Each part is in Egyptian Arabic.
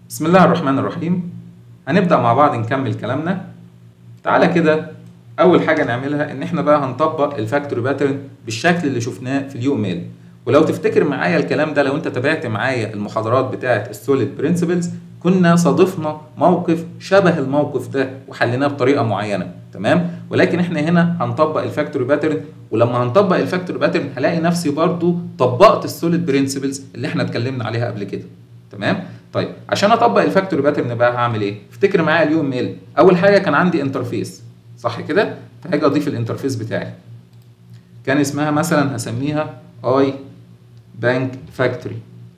بسم الله الرحمن الرحيم هنبدأ مع بعض نكمل كلامنا تعالى كده أول حاجة نعملها إن إحنا بقى هنطبق الفاكتوري باترن بالشكل اللي شفناه في اليو ميل ولو تفتكر معايا الكلام ده لو أنت تابعت معايا المحاضرات بتاعة السوليد برنسبلز كنا صادفنا موقف شبه الموقف ده وحليناه بطريقة معينة تمام ولكن احنا هنا هنطبق الفاكتوري باترن ولما هنطبق الفاكتوري باترن هلاقي نفسي برضو طبقت السوليد برنسبلز اللي احنا اتكلمنا عليها قبل كده تمام طيب عشان اطبق الفاكتوري باترن بقى هعمل ايه افتكر معايا اليوم ميل اول حاجه كان عندي انترفيس صح كده فهاجي اضيف الانترفيس بتاعي كان اسمها مثلا هسميها اي بانك فاكتوري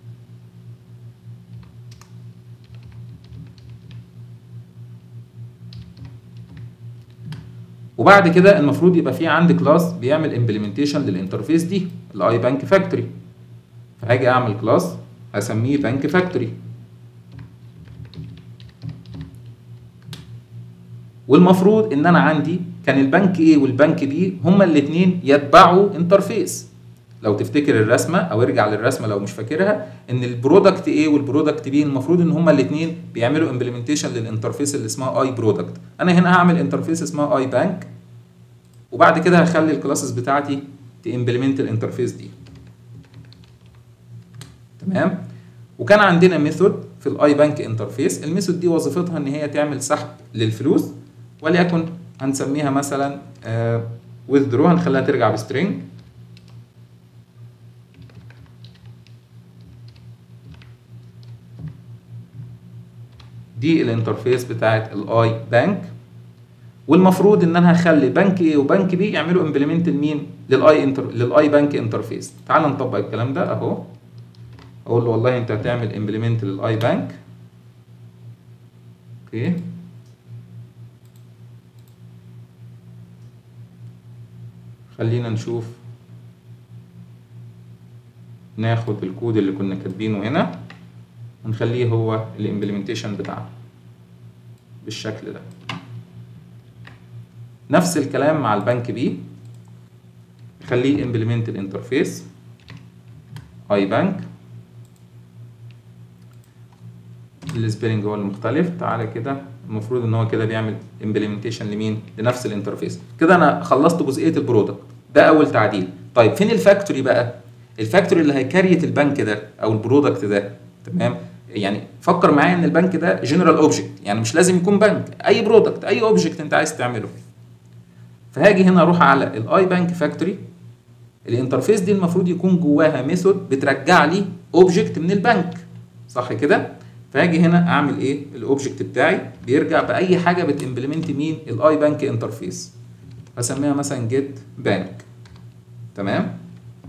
وبعد كده المفروض يبقى في عندي كلاس بيعمل امبلمنتيشن للانترفيس دي الاي بانك فاكتوري فهاجي اعمل كلاس هسميه بنك فاكتوري والمفروض ان انا عندي كان البنك A والبنك B هما الاثنين يتبعوا انترفيس لو تفتكر الرسمه او ارجع للرسمه لو مش فاكرها ان البرودكت A والبرودكت B المفروض ان هما الاثنين بيعملوا امبلمنتيشن للانترفيس اللي اسمها اي برودكت انا هنا هعمل انترفيس اسمها اي بانك وبعد كده هخلي الكلاسز بتاعتي تمبلمنت الانترفيس دي تمام وكان عندنا ميثود في الاي بانك انترفيس الميثود دي وظيفتها ان هي تعمل سحب للفلوس وليكن هنسميها مثلا withdraw هنخليها ترجع بسترينج دي الانترفيس بتاعت الاي بانك والمفروض ان انا هخلي بنك A وبنك B يعملوا امبلمنت لمين للاي انتر للاي بانك انترفيس تعال نطبق الكلام ده اهو اقول له والله انت هتعمل امبلمنت للاي بانك اوكي خلينا نشوف ناخد الكود اللي كنا كاتبينه هنا ونخليه هو الامبلمنتيشن بتاعنا بالشكل ده نفس الكلام مع البنك بي خليه امبلمنت الانترفيس اي بانك السبيلنج هو المختلف تعالى كده المفروض ان هو كده بيعمل امبلمنتيشن لمين لنفس الانترفيس كده انا خلصت جزئيه البرودكت ده اول تعديل طيب فين الفاكتوري بقى الفاكتوري اللي هيكريت البنك ده او البرودكت ده تمام يعني فكر معايا ان البنك ده جنرال اوبجكت يعني مش لازم يكون بنك اي برودكت اي اوبجكت انت عايز تعمله فهاجي هنا اروح على الاي بانك فاكتوري الانترفيس دي المفروض يكون جواها ميثود بترجع لي اوبجكت من البنك صح كده فاجي هنا اعمل ايه الاوبجكت بتاعي بيرجع باي حاجه بتمبلمنت مين الاي بانك انترفيس هسميها مثلا جيت بانك تمام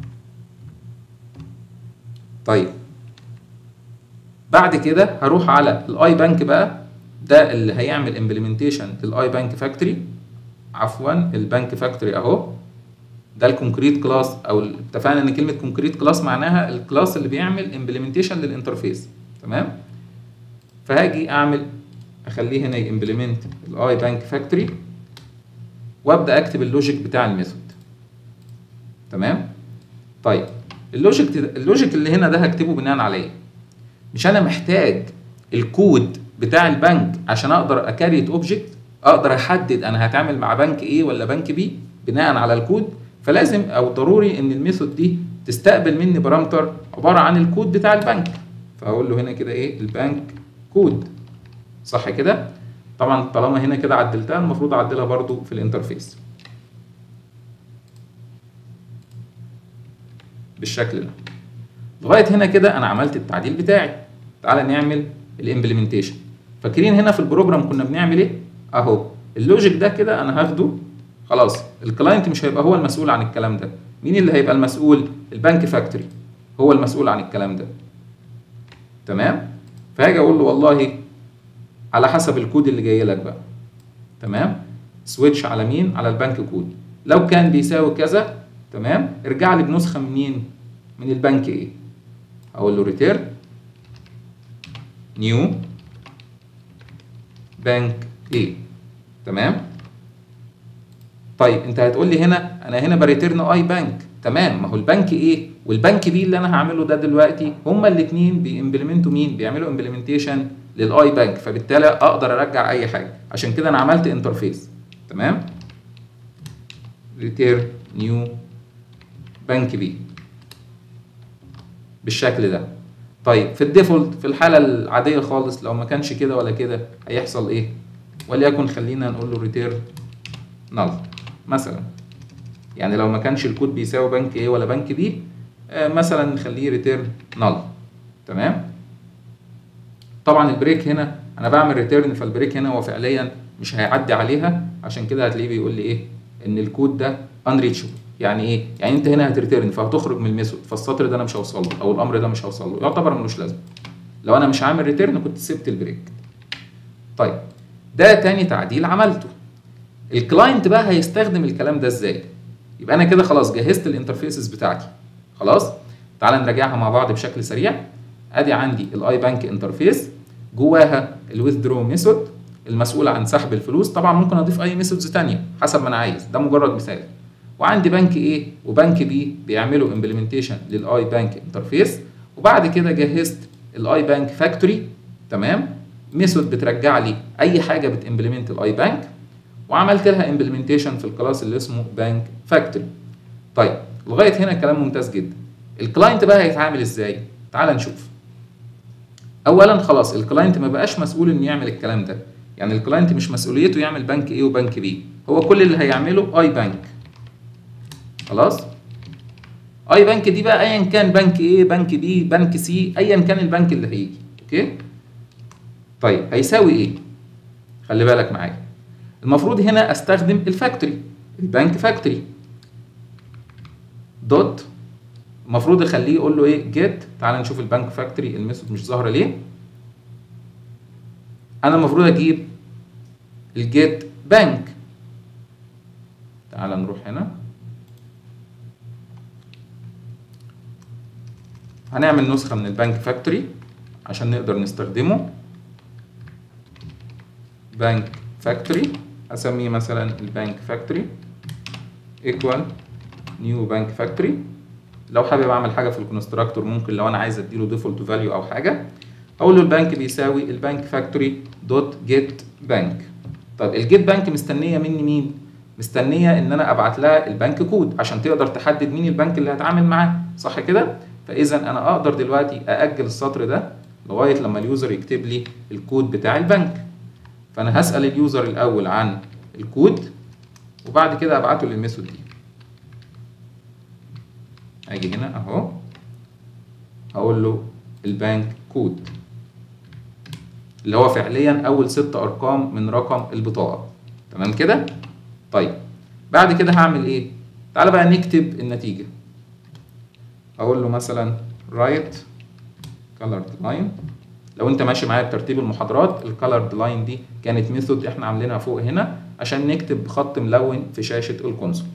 طيب بعد كده هروح على الاي بانك بقى ده اللي هيعمل امبلمنتيشن للاي بانك فاكتوري عفوا البنك فاكتوري اهو ده الكونكريت كلاس او اتفقنا ان كلمه كونكريت كلاس معناها الكلاس اللي بيعمل امبلمنتيشن للانترفيس تمام فهاجي اعمل اخليه هنا يمبلمنت الاي بانك فاكتوري وابدا اكتب اللوجيك بتاع الميثود تمام طيب اللوجيك اللوجيك اللي هنا ده هكتبه بناء على ايه مش انا محتاج الكود بتاع البنك عشان اقدر اكريت اوبجكت اقدر احدد انا هتعامل مع بنك ايه ولا بنك بي بناء على الكود فلازم او ضروري ان الميثود دي تستقبل مني بارامتر عباره عن الكود بتاع البنك فاقول له هنا كده ايه البنك كود صح كده طبعا طالما هنا كده عدلتها المفروض اعدلها برضو في الانترفيس بالشكل ده لغايه هنا كده انا عملت التعديل بتاعي تعالى نعمل الامبلمنتيشن فاكرين هنا في البروجرام كنا بنعمل ايه اهو اللوجيك ده كده انا هاخده خلاص الكلاينت مش هيبقى هو المسؤول عن الكلام ده مين اللي هيبقى المسؤول البنك فاكتوري هو المسؤول عن الكلام ده تمام فهاجي اقول له والله على حسب الكود اللي جاي لك بقى تمام سويتش على مين على البنك كود لو كان بيساوي كذا تمام ارجع لي بنسخه منين من البنك ايه هقول له ريتيرن نيو بنك ايه تمام طيب انت هتقول لي هنا انا هنا بريتيرن اي بنك تمام ما هو البنك ايه والبنك بي اللي انا هعمله ده دلوقتي هما الاثنين بيمبلمنتوا مين بيعملوا امبلمنتيشن للاي بانك فبالتالي اقدر ارجع اي حاجه عشان كده انا عملت انترفيس تمام ريتير نيو بنك بي بالشكل ده طيب في الديفولت في الحاله العاديه خالص لو ما كانش كده ولا كده هيحصل ايه وليكن خلينا نقول له ريتير نل مثلا يعني لو ما كانش الكود بيساوي بنك ايه ولا بنك بي آه مثلا نخليه ريتير نل تمام طبعا البريك هنا انا بعمل ريتيرن فالبريك هنا هو فعليا مش هيعدي عليها عشان كده هتلاقيه بيقول لي ايه ان الكود ده انريتشبل يعني ايه يعني انت هنا هتريتيرن فهتخرج من الميثود فالسطر ده انا مش هوصل له او الامر ده مش هوصل له يعتبر ملوش لازمه لو انا مش عامل ريتيرن كنت سبت البريك طيب ده تاني تعديل عملته الكلاينت بقى هيستخدم الكلام ده ازاي يبقى انا كده خلاص جهزت الانترفيسز بتاعتي خلاص تعال نراجعها مع بعض بشكل سريع ادي عندي الاي بانك انترفيس جواها الويثدرو ميثود المسؤول عن سحب الفلوس طبعا ممكن اضيف اي ميثودز ثانيه حسب ما انا عايز ده مجرد مثال وعندي بنك A وبنك B بيعملوا امبلمنتيشن للاي بانك انترفيس وبعد كده جهزت الاي بانك فاكتوري تمام ميثود بترجع لي اي حاجه بتمبلمنت الاي بانك وعملت لها امبلمنتيشن في الكلاس اللي اسمه بانك فاكتوري طيب لغايه هنا كلام ممتاز جدا الكلاينت بقى هيتعامل ازاي تعال نشوف اولا خلاص الكلاينت ما بقاش مسؤول انه يعمل الكلام ده يعني الكلاينت مش مسؤوليته يعمل بنك ايه وبنك بي هو كل اللي هيعمله اي بانك خلاص اي بنك دي بقى ايا كان بنك ايه بنك بي بنك سي ايا كان البنك اللي هيجي اوكي طيب هيساوي ايه خلي بالك معايا المفروض هنا استخدم الفاكتوري البنك فاكتوري دوت المفروض اخليه يقول له ايه جيت تعال نشوف البنك فاكتوري الميثود مش ظاهره ليه انا المفروض اجيب الجيت بنك تعال نروح هنا هنعمل نسخة من البنك فاكتوري عشان نقدر نستخدمه بنك فاكتوري اسميه مثلا البنك فاكتوري ايكوال نيو بنك فاكتوري لو حابب اعمل حاجه في الكونستراكتور ممكن لو انا عايز اديله ديفولت فاليو او حاجه اقول له البنك بيساوي البنك فاكتوري دوت جيت بنك طب الجيت بنك مستنيه مني مين مستنيه ان انا ابعت لها البنك كود عشان تقدر تحدد مين البنك اللي هتعامل معاه صح كده فاذا انا اقدر دلوقتي ااجل السطر ده لغايه لما اليوزر يكتب لي الكود بتاع البنك فانا هسال اليوزر الاول عن الكود وبعد كده ابعته للميثود دي اجي هنا اهو هقول له البنك كود اللي هو فعليا اول ست ارقام من رقم البطاقه تمام كده طيب بعد كده هعمل ايه تعالى بقى نكتب النتيجه اقول له مثلا write colored line لو انت ماشي معايا بترتيب المحاضرات الكالرد لاين دي كانت ميثود احنا عاملينها فوق هنا عشان نكتب بخط ملون في شاشه الكونسول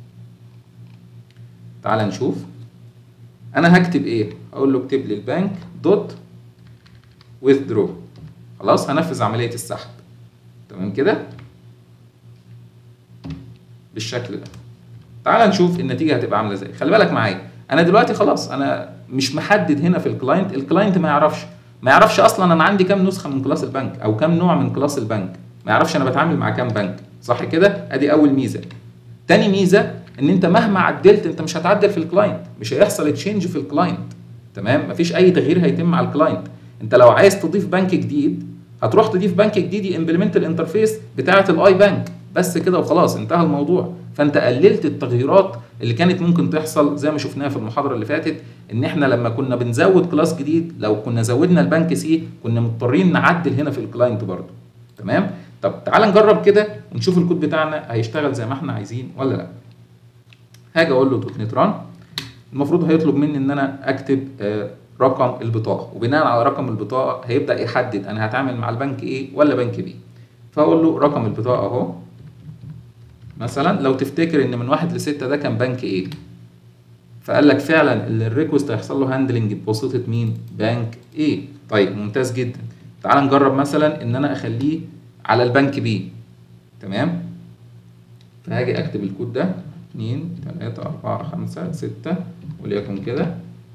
تعال نشوف انا هكتب ايه اقول له اكتب لي البنك دوت withdraw خلاص هنفذ عمليه السحب تمام كده بالشكل ده تعال نشوف النتيجه هتبقى عامله ازاي خلي بالك معايا انا دلوقتي خلاص انا مش محدد هنا في الكلاينت الكلاينت ما يعرفش ما يعرفش اصلا انا عندي كام نسخه من كلاس البنك او كام نوع من كلاس البنك ما يعرفش انا بتعامل مع كام بنك صح كده ادي اول ميزه تاني ميزه ان انت مهما عدلت انت مش هتعدل في الكلاينت مش هيحصل تشينج في الكلاينت تمام مفيش اي تغيير هيتم على الكلاينت انت لو عايز تضيف بنك جديد هتروح تضيف بنك جديد يمبلمنت الانترفيس بتاعه الاي بنك بس كده وخلاص انتهى الموضوع فانت قللت التغييرات اللي كانت ممكن تحصل زي ما شفناها في المحاضره اللي فاتت ان احنا لما كنا بنزود كلاس جديد لو كنا زودنا البنك سي كنا مضطرين نعدل هنا في الكلاينت برضه تمام طب تعال نجرب كده ونشوف الكود بتاعنا هيشتغل زي ما احنا عايزين ولا لا هاجي اقول له دوت نت ران المفروض هيطلب مني ان انا اكتب آه رقم البطاقه وبناء على رقم البطاقه هيبدا يحدد انا هتعامل مع البنك ايه ولا بنك بي فاقول له رقم البطاقه اهو مثلا لو تفتكر ان من واحد لستة ده كان بنك ايه فقال لك فعلا الريكوست هيحصل له هاندلنج بواسطه مين بنك ايه طيب ممتاز جدا تعال نجرب مثلا ان انا اخليه على البنك بي تمام فهاجي اكتب الكود ده 2 3 4 5 6 وليكن كده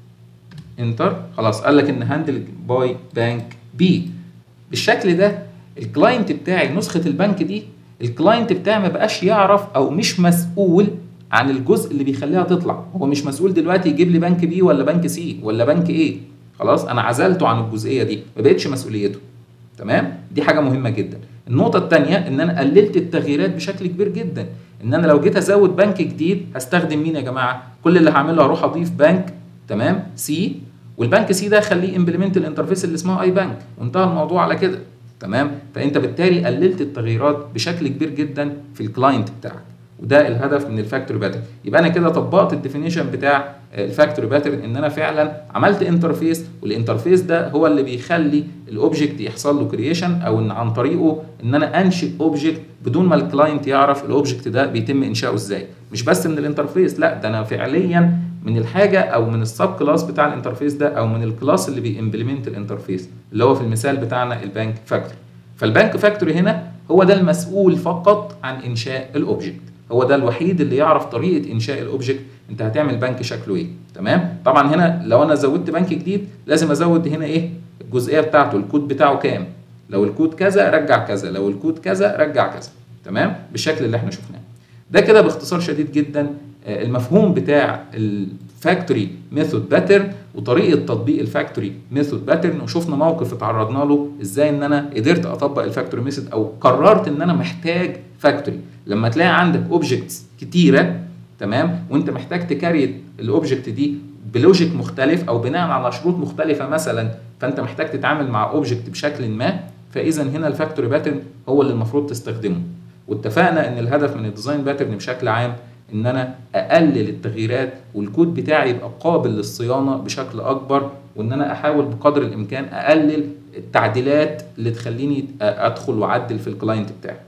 انتر خلاص قال لك ان هاندل باي بانك بي بالشكل ده الكلاينت بتاعي نسخه البنك دي الكلاينت بتاعي ما بقاش يعرف او مش مسؤول عن الجزء اللي بيخليها تطلع هو مش مسؤول دلوقتي يجيب لي بنك بي ولا بنك سي ولا بنك ايه خلاص انا عزلته عن الجزئيه دي ما بقتش مسؤوليته تمام دي حاجه مهمه جدا النقطه الثانيه ان انا قللت التغييرات بشكل كبير جدا ان انا لو جيت ازود بنك جديد هستخدم مين يا جماعه كل اللي هعمله هروح اضيف بنك تمام سي والبنك سي ده خليه امبلمنت الانترفيس اللي اسمها اي بنك وانتهى الموضوع على كده تمام فانت بالتالي قللت التغييرات بشكل كبير جدا في الكلاينت بتاعك وده الهدف من الفاكتوري باترن يبقى انا كده طبقت الديفينيشن بتاع الفاكتوري باترن ان انا فعلا عملت انترفيس والانترفيس ده هو اللي بيخلي الاوبجكت يحصل له كرييشن او ان عن طريقه ان انا انشئ اوبجكت بدون ما الكلاينت يعرف الاوبجكت ده بيتم انشاؤه ازاي مش بس من الانترفيس لا ده انا فعليا من الحاجه او من السب كلاس بتاع الانترفيس ده او من الكلاس اللي بيمبلمنت الانترفيس اللي هو في المثال بتاعنا البنك فاكتوري فالبنك فاكتوري هنا هو ده المسؤول فقط عن انشاء الاوبجكت هو ده الوحيد اللي يعرف طريقه انشاء الاوبجكت انت هتعمل بنك شكله ايه تمام طبعا هنا لو انا زودت بنك جديد لازم ازود هنا ايه الجزئيه بتاعته الكود بتاعه كام لو الكود كذا رجع كذا لو الكود كذا رجع كذا تمام بالشكل اللي احنا شفناه ده كده باختصار شديد جدا المفهوم بتاع الفاكتوري ميثود باترن وطريقه تطبيق الفاكتوري ميثود باترن وشفنا موقف اتعرضنا له ازاي ان انا قدرت اطبق الفاكتوري ميثود او قررت ان انا محتاج فاكتوري لما تلاقي عندك اوبجكتس كتيره تمام وانت محتاج تكريت الاوبجكت دي بلوجيك مختلف او بناء على شروط مختلفه مثلا فانت محتاج تتعامل مع اوبجكت بشكل ما فاذا هنا الفاكتوري باترن هو اللي المفروض تستخدمه واتفقنا ان الهدف من الديزاين باترن بشكل عام ان انا اقلل التغييرات والكود بتاعي يبقى قابل للصيانه بشكل اكبر وان انا احاول بقدر الامكان اقلل التعديلات اللي تخليني ادخل واعدل في الكلاينت بتاعي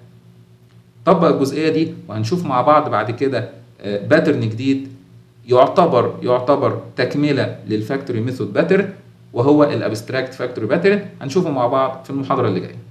طبق الجزئيه دي وهنشوف مع بعض بعد كده باترن جديد يعتبر يعتبر تكمله للفاكتوري ميثود باترن وهو الابستراكت فاكتوري باترن هنشوفه مع بعض في المحاضره اللي جايه